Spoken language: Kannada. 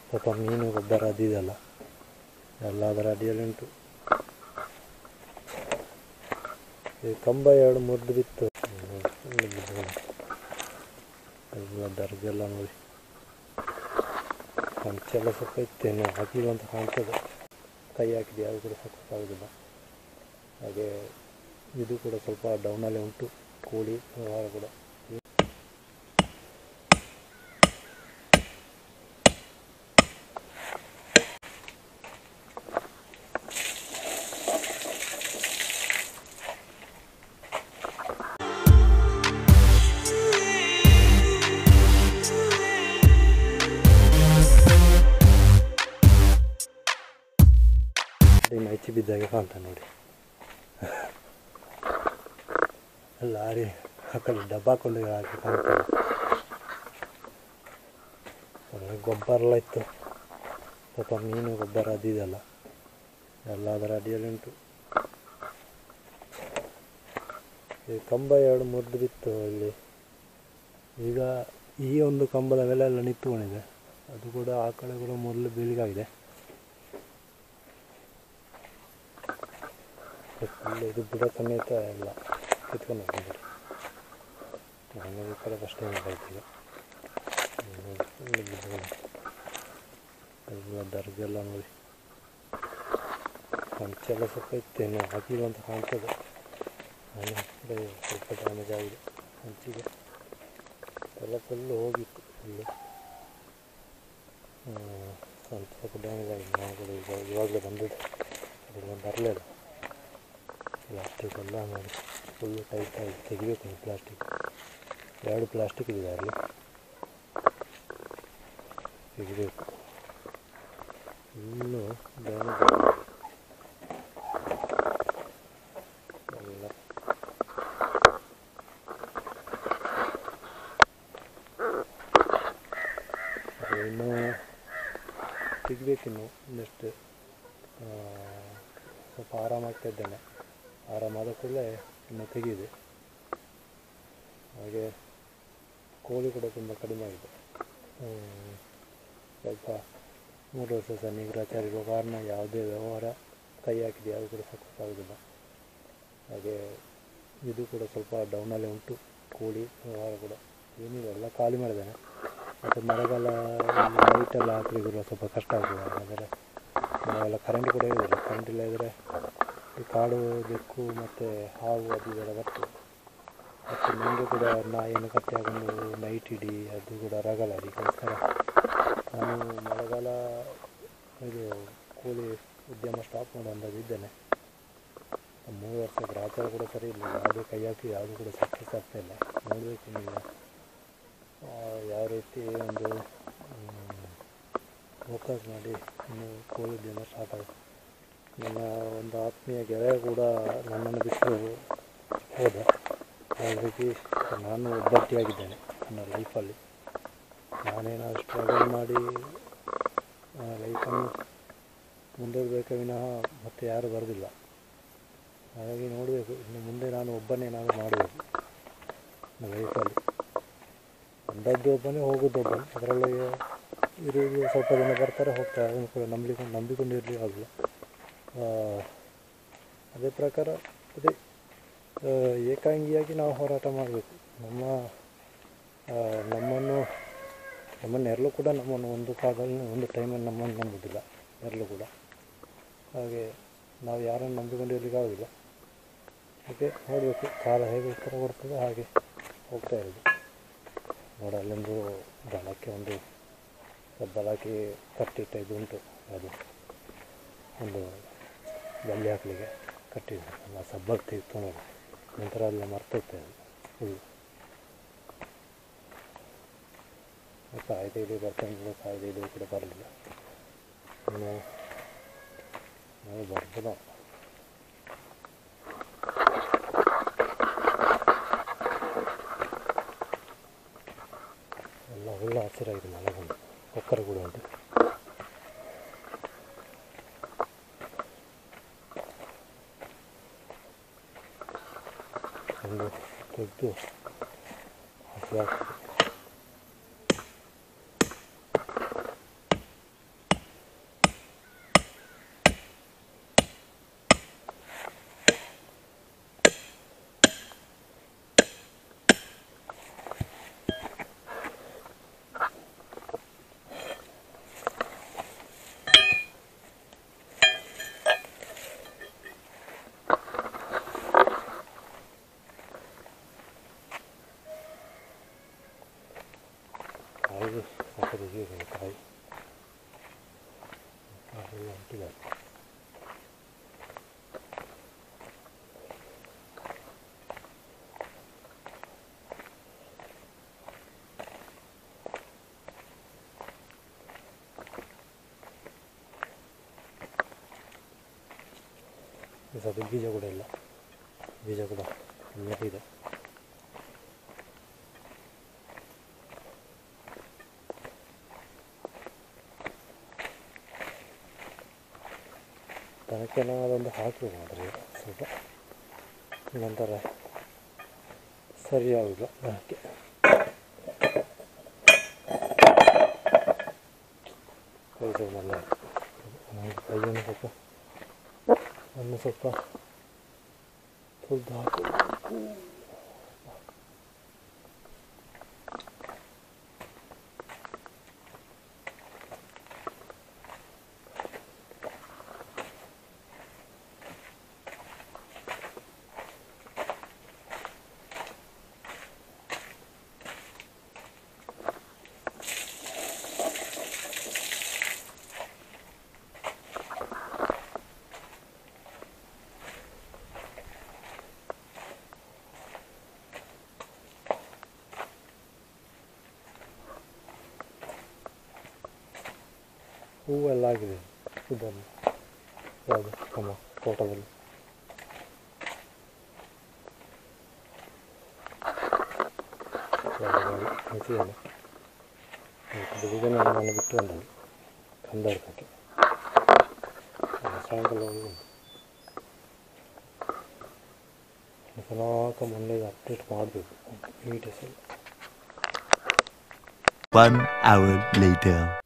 ಸ್ವಲ್ಪ ಮೀನು ಗೊಬ್ಬರ ಅದಿದೆಲ್ಲ ಎಲ್ಲ ಅದರ ಅಡಿಯಲ್ಲಿ ಉಂಟು ಈ ಕಂಬ ಎರಡು ಮುರಿದು ಬಿತ್ತು ಇಲ್ಲಿ ಬಿದ್ದು. ಎಲ್ಲ ದರ್ಗೆಲ್ಲ ನೋಡಿ ಕಂಚೆಲ್ಲ ಸ್ವಲ್ಪ ಇತ್ತೇನು ಹಾಕಿಲ್ಲ ಅಂತ ಕಾಣ್ತದೆ ಕೈ ಹಾಕಿದೆ ಯಾವುದು ಕೂಡ ಸಾಕಾಗೋದಿಲ್ಲ ಹಾಗೆ ಇದು ಕೂಡ ಸ್ವಲ್ಪ ಡೌನಲ್ಲಿ ಉಂಟು ಕೋಳಿ ವ್ಯವಹಾರ ಕೂಡ ಈ ಮೈಚಿ ಬಿದ್ದಾಗೆ ಕಾಣ್ತಾನೆ ನೋಡಿ ಲಾರಿ ಆ ಕಡೆ ಡಬ್ಬ ಹಾಕೊಂಡು ಹಾಕಿ ಕಾಣ್ತಾನೆ ಒಳ್ಳೆ ಗೊಬ್ಬರ ಎಲ್ಲ ಇತ್ತು ಸ್ವಲ್ಪ ಮೀನು ಗೊಬ್ಬರ ಅದಿದೆಲ್ಲ ಎಲ್ಲ ಅದರ ಅಡಿಯಲ್ಲಿ ಉಂಟು ಈ ಕಂಬ ಎರಡು ಮುರಿದು ಬಿತ್ತು ಇಲ್ಲಿ ಈಗ ಈ ಒಂದು ಕಂಬದ ಮೇಲೆ ಎಲ್ಲ ನಿಂತ್ಕೊಂಡಿದೆ ಅದು ಕೂಡ ಆ ಕಡೆ ಕೂಡ ಮೊದಲು ಬೀಳಿಗಾಗಿದೆ ಫುಲ್ ಇದು ಬುಡ ಸಮೇತ ಎಲ್ಲ ಕಿತ್ಕೊಂಡು ಹೋಗಿದ್ದಾರೆ ನನಗೆ ಈ ಕಡೆ ಕಷ್ಟ ಆಯ್ತು ಈಗ ಫುಲ್ ಬಿದ್ದುಕೊಂಡು ಎಲ್ಲ ದರ್ಗೆಲ್ಲ ನೋಡಿ ಕಂಚೆಲ್ಲ ಸ್ವಲ್ಪ ಇತ್ತೇನು ಹಾಕಿಲ್ಲ ಅಂತ ಕಾಣ್ತದೆ ನಾನು ಕಡೆ ಸ್ವಲ್ಪ ಡ್ಯಾಮೇಜ್ ಆಗಿದೆ ಹಂಚಿಗೆ ಎಲ್ಲ ಫುಲ್ಲು ಹೋಗಿತ್ತು ಫುಲ್ಲು ಸ್ವಲ್ಪ ಸ್ವಲ್ಪ ಡ್ಯಾಮೇಜ್ ಆಗಿದೆ ನಾನು ಕೂಡ ಈಗ ಇವಾಗಲೇ ಬಂದಿದ್ದೆ ಅದೆಲ್ಲ ಬರಲಿಲ್ಲ ಪ್ಲಾಸ್ಟಿಕ್ ಎಲ್ಲ ನೋಡಿ ಫುಲ್ಲು ಟೈಟ್ ಆಗಿ ತೆಗಿಬೇಕು ನೀವು ಪ್ಲಾಸ್ಟಿಕ್ ಎರಡು ಪ್ಲಾಸ್ಟಿಕ್ ಇದೆ ಅಲ್ಲಿ ತೆಗಿಬೇಕು ಫುಲ್ಲು ಡ್ಯಾಮೇಜ್ ಆಗಿದೆ ಎಲ್ಲ ಅದು ಇನ್ನೂ ತೆಗಿಬೇಕಿನ್ನು ಇನ್ನಷ್ಟು ಆ, ಸ್ವಲ್ಪ ಆರಾಮಾಗ್ತಾ ಇದ್ದೇನೆ ಆರಾಮಾದ ಕೂಡಲೇ ಇನ್ನು ತೆಗೆಯಿದೆ ಹಾಗೆ ಕೋಳಿ ಕೂಡ ತುಂಬ ಕಡಿಮೆ ಆಗಿದೆ ಹ್ಮ್, ಸ್ವಲ್ಪ ಮೂರು ವರ್ಷ ಸಹ ನಿಗ್ರಹಾಚಾರ ಇರುವ ಕಾರಣ ಯಾವುದೇ ವ್ಯವಹಾರ ಕೈ ಹಾಕಿದೆ ಯಾವುದು ಕೂಡ ಸಕ್ಸಸ್ ಆಗೋದಿಲ್ಲ ಹಾಗೆ ಇದು ಕೂಡ ಸ್ವಲ್ಪ ಡೌನಲ್ಲಿ ಉಂಟು ಕೋಳಿ ವ್ಯವಹಾರ ಕೂಡ ಏನಿಲ್ಲ ಎಲ್ಲ ಖಾಲಿ ಮಾಡಿದ್ದೇನೆ ಮತ್ತು ಮಳೆಗಾಲ ಲೈಟೆಲ್ಲ ಹಾಕಲಿಕ್ಕೆ ಸ್ವಲ್ಪ ಕಷ್ಟ ಆಗ್ತದೆ ಆದರೆ ನಾವೆಲ್ಲ ಕರೆಂಟ್ ಕೂಡ ಇರೋದಿಲ್ಲ ಕರೆಂಟ್ ಇಲ್ಲ ಇದ್ದರೆ ಈ ಕಾಡು ಬೆಕ್ಕು ಮತ್ತು ಹಾವು ಅದು ಇದೆಲ್ಲ ಬರ್ತದೆ ಮತ್ತು ನನಗೆ ಕೂಡ ನಾಯಿಯನ್ನು ಕಟ್ಟಿ ಹಾಕೊಂಡು ನೈಟ್ ಇಡೀ ಅದು ಕೂಡ ರಗಲ್ಲ ಅದಕ್ಕೋಸ್ಕರ ನಾನು ಮಳೆಗಾಲ ಇದು ಕೋಳಿ ಉದ್ಯಮ ಸ್ಟಾಪ್ ಮಾಡೋ ಅಂದಾಜು ಇದ್ದೇನೆ ಮೂರು ವರ್ಷ ಗ್ರಾಚಾರ ಕೂಡ ಸರಿ ಇಲ್ಲ ಯಾವುದೇ ಕೈ ಹಾಕಿ ಯಾವುದು ಕೂಡ ಸಕ್ಸಸ್ ಆಗ್ತಾ ಇಲ್ಲ ನೋಡಬೇಕು ನೀವು ಆ, ಯಾವ ರೀತಿ ಒಂದು ಫೋಕಸ್ ಮಾಡಿ ಇನ್ನು ಕೋಳಿ ಉದ್ಯಮ ಸ್ಟಾರ್ಟ್ ಆಗುತ್ತೆ ನನ್ನ ಒಂದು ಆತ್ಮೀಯ ಗೆಳೆಯ ಕೂಡ ನನ್ನನ್ನು ಬಿಟ್ಟು ಹೋದ ಹಾಗಾಗಿ ನಾನು ಒಬ್ಬಟ್ಟಿಯಾಗಿದ್ದೇನೆ ನನ್ನ ಲೈಫಲ್ಲಿ ನಾನೇನಾದ್ರು ಸ್ಟ್ರಗಲ್ ಮಾಡಿ ಲೈಫನ್ನು ಮುಂದುವರಬೇಕೆ ವಿನಃ ಮತ್ತೆ ಯಾರು ಬರೋದಿಲ್ಲ ಹಾಗಾಗಿ ನೋಡಬೇಕು ಇನ್ನು ಮುಂದೆ ನಾನು ಒಬ್ಬನೇ ನಾನು ಮಾಡಬೇಕು ನನ್ನ ಲೈಫಲ್ಲಿ ಬಂದದ್ದು ಒಬ್ಬನೇ ಹೋಗೋದು ಒಬ್ಬನೇ ಅದರಲ್ಲಿ ಇರುವುದು ಸ್ವಲ್ಪ ಜನ ಬರ್ತಾರೆ ಹೋಗ್ತಾರೆ ಅದನ್ನು ಕೂಡ ನಂಬಿಕೊಂಡು ನಂಬಿಕೊಂಡಿರಲಿ ಆಗಲ್ಲ ಅದೇ ಪ್ರಕಾರ ಅದೇ ಆ, ಏಕಾಂಗಿಯಾಗಿ ನಾವು ಹೋರಾಟ ಮಾಡಬೇಕು ನಮ್ಮ ಆ, ನಮ್ಮನ್ನು ನಮ್ಮ ನೆರಳು ಕೂಡ ನಮ್ಮನ್ನು ಒಂದು ಕಾಲದಲ್ಲಿ ಒಂದು ಟೈಮಲ್ಲಿ ನಮ್ಮನ್ನು ನಂಬುವುದಿಲ್ಲ ನೆರಳು ಕೂಡ ಹಾಗೆ ನಾವು ಯಾರನ್ನು ನಂಬಿಕೊಂಡಿರಲಿಕ್ಕಾಗೋದಿಲ್ಲ ಹಾಗೆ ನೋಡಬೇಕು ಕಾಲ ಹೇಗೆ ಉತ್ತರ ಕೊಡ್ತದೆ ಹಾಗೆ ಹೋಗ್ತಾ ಇರೋದು ನೋಡ ಅಲ್ಲೊಂದು ದಳಕ್ಕೆ ಒಂದು ಸಬ್ಬಲ್ ಹಾಕಿ ಕಟ್ಟಿಟ್ಟ ಇದು ಉಂಟು ಅದು ಒಂದು ಬಲ್ಲಿ ಹಾಕಲಿಕ್ಕೆ ಕಟ್ಟಿದ್ದು ಆ ಸಬ್ಬಲ್ ತೆಗೆದು ನೋಡಿ ನಂತರ ಎಲ್ಲ ಮರ್ತೈತೆ ಅದು ಫುಲ್ ಕಾಯ್ದೆ ಇಲ್ಲಿ ಬರ್ತಾನೆ ಕಾಯ್ದೆ ಇಲ್ಲಿ ಕೂಡ ಬರಲಿಲ್ಲ ಇನ್ನು ನಾವು ಬರ್ಬೋದ ಎಲ್ಲ ಒಳ್ಳೆ ಹಸಿರಾಗಿದೆ ಮಳೆ ಬಂದು ಕೊಕ್ಕರೆ ಕೂಡ ಉಂಟು ಒಂದು ತೆಗೆದು ಹಸಿ ಹಾಕ್ತದೆ ತೆಗಿಯೋದು ಕಾಯಿ ಕಾಯಿ ಅಂಟಿದ್ದಾರೆ ಈ ಸತಿ ಬೀಜ ಕೂಡ ಇಲ್ಲ ಬೀಜ ಕೂಡ ಇದೆ ದನಕ್ಕೆ ಅದೊಂದು ಹಾಕಬೇಕು ಮಾಡಿರಿ ಸ್ವಲ್ಪ ನಂತರ ಸರಿಯಾಗಿಲ್ಲ ದನಕ್ಕೆ ಕೈ ಸ್ವಲ್ಪ ಕೈಯನ್ನು ಸ್ವಲ್ಪ ಮಣ್ಣು ಸ್ವಲ್ಪ ತುಳಿದು ಹಾಕು ಹೂವೆಲ್ಲ ಆಗಿದೆ ಇದನ್ನು ಯಾವುದು ನಮ್ಮ ತೋಟದಲ್ಲಿ ಹಸಿಯನ್ನು ಬೆಳಿಗ್ಗೆ ನಾನು ಬಿಟ್ಟು ಬಂದಲ್ಲಿ ಕಂದ ಹಿಡ್ಕಕ್ಕೆ ಸಾಯಂಕಾಲ ಹೋಗಿ ಬಂದು ಸನಾಕ ಮೊನ್ನೆಗೆ ಅಪ್ಡೇಟ್ ಮಾಡಬೇಕು ನೀಟ್ ಹೆಸರು One hour later.